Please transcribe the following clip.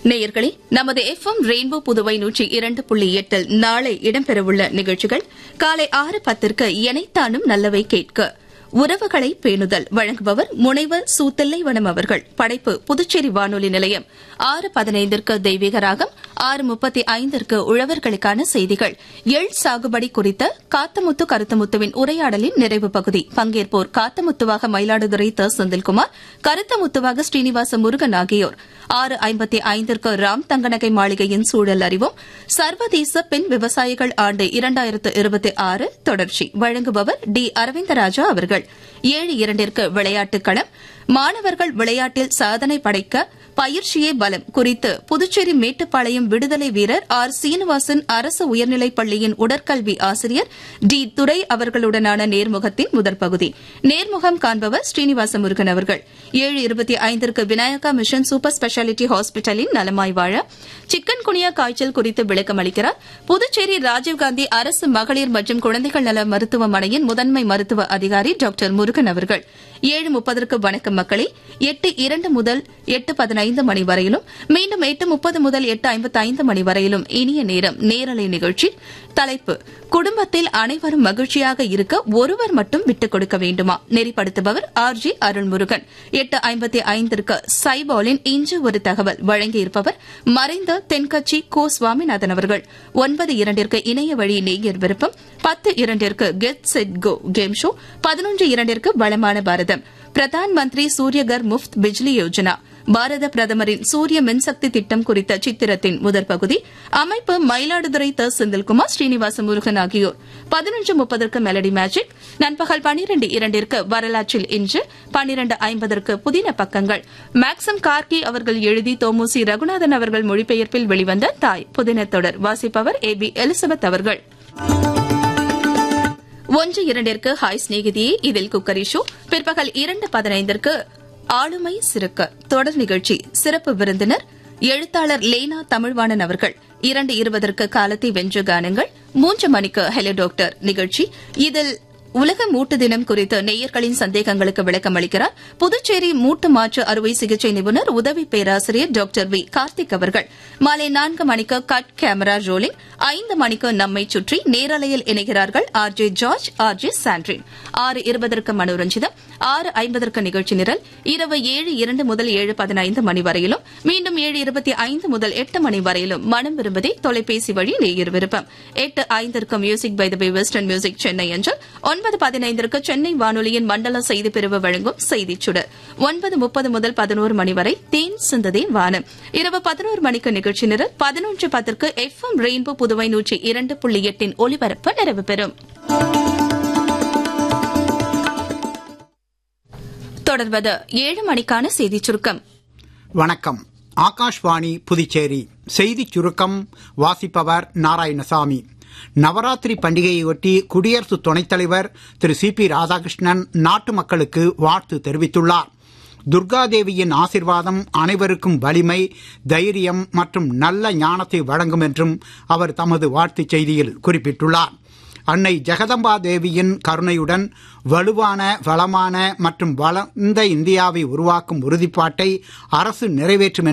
நேயர்களே நமது F M rainbow Puduvai நூற்றி இரண்டு புள்ளி எட்டில் நாளை இடம்பெறவுள்ள நிகழ்ச்சிகள் காலை ஆறு பத்திற்கு எனைத்தானும் நல்லவை கேட்க உறவுகளை பேணுதல் வழங்குபவர் முனைவர் சூத்தல்லைவனம் அவர்கள் படைப்பு புதுச்சேரி வானொலி நிலையம் ஆறு பதினைந்திற்கு தெய்வீக ராகம் ஆறு முப்பத்தி ஐந்திற்கு உழவர்களுக்கான செய்திகள் எள் சாகுபடி குறித்த காத்தமுத்து கருத்தமுத்துவின் உரையாடலின் நிறைவு பகுதி பங்கேற்போர் காத்தமுத்துவாக மயிலாடுதுறை த செந்தில்குமார் கருத்தமுத்துவாக ஸ்ரீனிவாச முருகன் ஆகியோர் ஆறு ஐம்பத்தி ஐந்திற்கு ராம் தங்கநகை மாளிகையின் சூழல் அறிவும் சர்வதேச பெண் விவசாயிகள் ஆண்டு இரண்டாயிரத்து இருபத்தி ஆறு தொடர்ச்சி வழங்குபவர் டி அரவிந்தராஜா அவர்கள் ஏழு இரண்டிற்கு விளையாட்டுக் களம் மாணவர்கள் விளையாட்டில் சாதனை படைக்க பயிற்சியே பலம் குறித்து புதுச்சேரி மேட்டுப்பாளையம் விடுதலை வீரர் ஆர் சீனிவாசன் அரசு உயர்நிலைப் பள்ளியின் உடற்கல்வி ஆசிரியர் டி துரை அவர்களுடனான நேர்முகத்தின் முதற் பகுதி நேர்முகம் காண்பவர் ஸ்ரீனிவாச முருகன் அவர்கள் ஏழு இருபத்தி ஐந்திற்கு விநாயகா மிஷன் சூப்பர் ஸ்பெஷாலிட்டி ஹாஸ்பிட்டலின் நலமாய் வாழ சிக்கன் குனியா காய்ச்சல் குறித்து விளக்கம் அளிக்கிறார் புதுச்சேரி ராஜீவ்காந்தி அரசு மகளிர் மற்றும் குழந்தைகள் நல மருத்துவமனையின் முதன்மை மருத்துவ அதிகாரி டாக்டர் முருகன் அவர்கள் ஏழு முப்பதற்கு வணக்கம் மக்களே எட்டு இரண்டு முதல் எட்டு பதினைந்து மணி வரையிலும் மீண்டும் எட்டு முப்பது முதல் எட்டு ஐம்பத்தி ஐந்து மணி வரையிலும் இனிய நேரம் நேரலை நிகழ்ச்சி தலைப்பு குடும்பத்தில் அனைவரும் மகிழ்ச்சியாக இருக்க ஒருவர் மட்டும் விட்டுக் கொடுக்க வேண்டுமா நெறிப்படுத்துபவர் ஆர் ஜி அருள்முருகன் எட்டு ஐம்பத்தி ஐந்திற்கு சைபாலின் இன்று ஒரு தகவல் வழங்கியிருப்பவர் மறைந்த தென்கட்சி கோ சுவாமிநாதன் அவர்கள் ஒன்பது இரண்டிற்கு இணைய வழி நேயர் விருப்பம் பத்து இரண்டிற்கு get set go game show பதினொன்று இரண்டிற்கு வளமான பாரதம் பிரதான் மந்திரி சூரியகர் முஃப்த் பிஜ்லி யோஜனா பாரத பிரதமரின் சூரிய மின்சக்தி திட்டம் குறித்த சித்திரத்தின் முதற் பகுதி அமைப்பு மயிலாடுதுறை த செந்தில்குமார் ஸ்ரீனிவாச முருகன் ஆகியோர் பதினொன்று முப்பதற்கு மெலடி மேஜிக் நண்பகல் பனிரெண்டு இரண்டிற்கு வரலாற்றில் இன்று பனிரண்டு ஐம்பதற்கு புதின பக்கங்கள் மேக்சம் கார்கி அவர்கள் எழுதி தோமுசி ரகுநாதன் அவர்கள் மொழிபெயர்ப்பில் வெளிவந்த தாய் புதின தொடர் வாசிப்பவர் ஏ பி எலிசபெத் அவர்கள் ஒன்று இரண்டிற்கு ஹாய் சிநேகிதியே இதில் குக்கரி ஷோ பிற்பகல் இரண்டு பதினைந்திற்கு ஆளுமை சிறுக்க தொடர் நிகழ்ச்சி சிறப்பு விருந்தினர் எழுத்தாளர் லேனா தமிழ்வாணன் அவர்கள் இரண்டு இருபதற்கு காலத்தை வென்று கானங்கள் மூன்று மணிக்கு ஹெலோ டாக்டர் நிகழ்ச்சி இதில் உலக மூட்டு தினம் குறித்து நேயர்களின் சந்தேகங்களுக்கு விளக்கம் அளிக்கிறார் புதுச்சேரி மூட்டு மாற்று அறுவை சிகிச்சை நிபுணர் உதவி பேராசிரியர் டாக்டர் வி கார்த்திக் அவர்கள் மாலை நான்கு மணிக்கு கட் கேமரா ரோலிங் ஐந்து மணிக்கு நம்மை சுற்றி நேரலையில் இணைகிறார்கள் R J George R J Sandrine ஆறு இருபதற்கு மனோரஞ்சிதம் ஆறு ஐம்பதற்கு நிகழ்ச்சி நிரல் இரவு ஏழு இரண்டு முதல் ஏழு பதினைந்து மணி வரையிலும் மீண்டும் ஏழு இருபத்தி ஐந்து முதல் எட்டு மணி வரையிலும் மனம் விரும்பதை தொலைபேசி வழி நேயர் விருப்பம் எட்டு ஐந்திற்கு music by the by western music Chennai என்று ஒன்பது பதினைந்திற்கு சென்னை வானொலியின் மண்டல செய்தி பிரிவு வழங்கும் செய்திச் சுடர் ஒன்பது முப்பது முதல் பதினோரு மணி வரை தேன் சிந்ததே வானம் இரவு பதினோரு மணிக்கு நிகழ்ச்சி நிரல் பதினொன்று பத்திற்கு எஃப் எம் ரெயின்போ புதுவை நூற்றி இரண்டு புள்ளி எட்டின் ஒலிபரப்பு நிறைவு பெறும் தொடர்வது ஏழு மணிக்கான செய்திச் சுருக்கம் வணக்கம் ஆகாஷ்வாணி புதுச்சேரி செய்திச் சுருக்கம் வாசிப்பவர் நாராயணசாமி நவராத்திரி பண்டிகையொட்டி குடியரசு துணைத் தலைவர் திரு சி பி ராதாகிருஷ்ணன் நாட்டு மக்களுக்கு வாழ்த்து தெரிவித்துள்ளார் துர்காதேவியின் ஆசிர்வாதம் அனைவருக்கும் வலிமை தைரியம் மற்றும் நல்ல ஞானத்தை வழங்கும் என்றும் அவர் தமது வாழ்த்துச் செய்தியில் குறிப்பிட்டுள்ளார் அன்னை ஜெகதம்பா தேவியின் கருணையுடன் வலுவான வளமான மற்றும் வளர்ந்த இந்தியாவை உருவாக்கும் உறுதிப்பாட்டை அரசு நிறைவேற்றும்